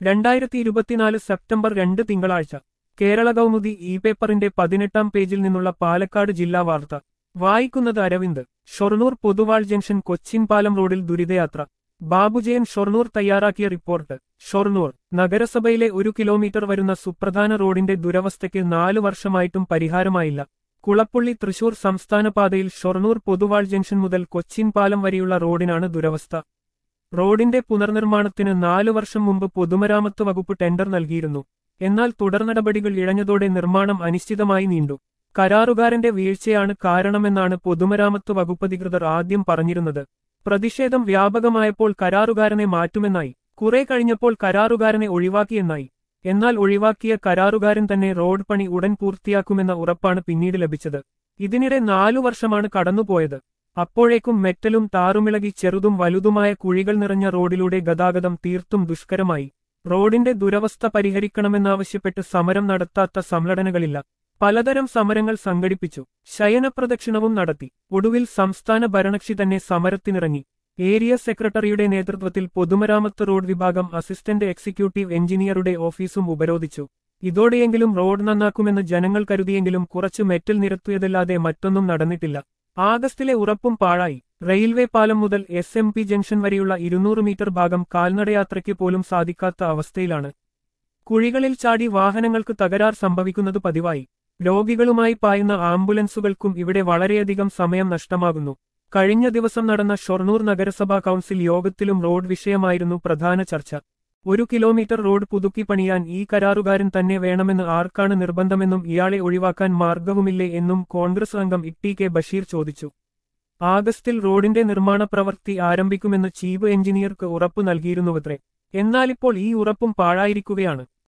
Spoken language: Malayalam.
രണ്ടായിരത്തി ഇരുപത്തിനാല് സെപ്റ്റംബർ രണ്ട് തിങ്കളാഴ്ച കേരള കൗമുദി ഇ പേപ്പറിന്റെ പതിനെട്ടാം പേജിൽ നിന്നുള്ള പാലക്കാട് ജില്ലാ വാർത്ത വായിക്കുന്നത് അരവിന്ദ് ഷൊർണൂർ പൊതുവാൾ ജംഗ്ഷൻ കൊച്ചിൻ പാലം റോഡിൽ ദുരിതയാത്ര ബാബുജയൻ ഷൊർണൂർ തയ്യാറാക്കിയ റിപ്പോർട്ട് ഷൊർണൂർ നഗരസഭയിലെ ഒരു കിലോമീറ്റർ വരുന്ന സുപ്രധാന റോഡിന്റെ ദുരവസ്ഥയ്ക്ക് നാലു വർഷമായിട്ടും പരിഹാരമായില്ല കുളപ്പുള്ളി തൃശൂർ സംസ്ഥാന പാതയിൽ ഷൊർണൂർ പൊതുവാൾ ജംഗ്ഷൻ മുതൽ കൊച്ചിൻ പാലം വരെയുള്ള റോഡിനാണ് ദുരവസ്ഥ റോഡിന്റെ പുനർനിർമ്മാണത്തിന് നാലു വർഷം മുമ്പ് പൊതുമരാമത്ത് വകുപ്പ് ടെൻഡർ നൽകിയിരുന്നു എന്നാൽ തുടർനടപടികൾ ഇഴഞ്ഞതോടെ നിർമ്മാണം അനിശ്ചിതമായി നീണ്ടു കരാറുകാരന്റെ വീഴ്ചയാണ് കാരണമെന്നാണ് പൊതുമരാമത്ത് വകുപ്പധികൃതർ ആദ്യം പറഞ്ഞിരുന്നത് പ്രതിഷേധം വ്യാപകമായപ്പോൾ കരാറുകാരനെ മാറ്റുമെന്നായി കുറെ കഴിഞ്ഞപ്പോൾ കരാറുകാരനെ ഒഴിവാക്കിയെന്നായി എന്നാൽ ഒഴിവാക്കിയ കരാറുകാരൻ തന്നെ റോഡ് പണി ഉടൻ പൂർത്തിയാക്കുമെന്ന ഉറപ്പാണ് പിന്നീട് ലഭിച്ചത് ഇതിനിടെ നാലു വർഷമാണ് കടന്നുപോയത് അപ്പോഴേക്കും മെറ്റലും താറുമിളകി ചെറുതും വലുതുമായ കുഴികൾ നിറഞ്ഞ റോഡിലൂടെ ഗതാഗതം തീർത്തും ദുഷ്കരമായി റോഡിന്റെ ദുരവസ്ഥ പരിഹരിക്കണമെന്നാവശ്യപ്പെട്ട് സമരം നടത്താത്ത സംഘടനകളില്ല പലതരം സമരങ്ങൾ സംഘടിപ്പിച്ചു ശയനപ്രദക്ഷിണവും നടത്തി ഒടുവിൽ സംസ്ഥാന ഭരണകക്ഷി തന്നെ സമരത്തിനിറങ്ങി ഏരിയ സെക്രട്ടറിയുടെ നേതൃത്വത്തിൽ പൊതുമരാമത്ത് റോഡ് വിഭാഗം അസിസ്റ്റന്റ് എക്സിക്യൂട്ടീവ് എഞ്ചിനീയറുടെ ഓഫീസും ഉപരോധിച്ചു ഇതോടെയെങ്കിലും റോഡ് നന്നാക്കുമെന്ന് ജനങ്ങൾ കരുതിയെങ്കിലും കുറച്ച് മെറ്റൽ നിരത്തിയതല്ലാതെ മറ്റൊന്നും നടന്നിട്ടില്ല ആഗസ്റ്റിലെ ഉറപ്പും പാഴായി റെയിൽവേ പാലം മുതൽ എസ് എം പി ജംഗ്ഷൻ വരെയുള്ള ഇരുന്നൂറ് മീറ്റർ ഭാഗം കാൽനടയാത്രയ്ക്ക് പോലും സാധിക്കാത്ത അവസ്ഥയിലാണ് കുഴികളിൽ ചാടി വാഹനങ്ങൾക്ക് തകരാർ സംഭവിക്കുന്നത് പതിവായി രോഗികളുമായി പായുന്ന ആംബുലൻസുകൾക്കും ഇവിടെ വളരെയധികം സമയം നഷ്ടമാകുന്നു കഴിഞ്ഞ ദിവസം നടന്ന ഷൊർണൂർ നഗരസഭാ കൗൺസിൽ യോഗത്തിലും റോഡ് വിഷയമായിരുന്നു പ്രധാന ചർച്ച ഒരു കിലോമീറ്റർ റോഡ് പുതുക്കി പണിയാൻ ഈ കരാറുകാരൻ തന്നെ വേണമെന്ന് ആർക്കാണ് നിർബന്ധമെന്നും ഇയാളെ ഒഴിവാക്കാൻ മാർഗവുമില്ലേ എന്നും കോൺഗ്രസ് അംഗം ഇ കെ ബഷീർ ചോദിച്ചു ആഗസ്റ്റിൽ റോഡിന്റെ നിർമ്മാണ പ്രവൃത്തി ആരംഭിക്കുമെന്ന് ചീഫ് എഞ്ചിനീയർക്ക് ഉറപ്പു നൽകിയിരുന്നുവത്രേ എന്നാലിപ്പോൾ ഈ ഉറപ്പും പാഴായിരിക്കുകയാണ്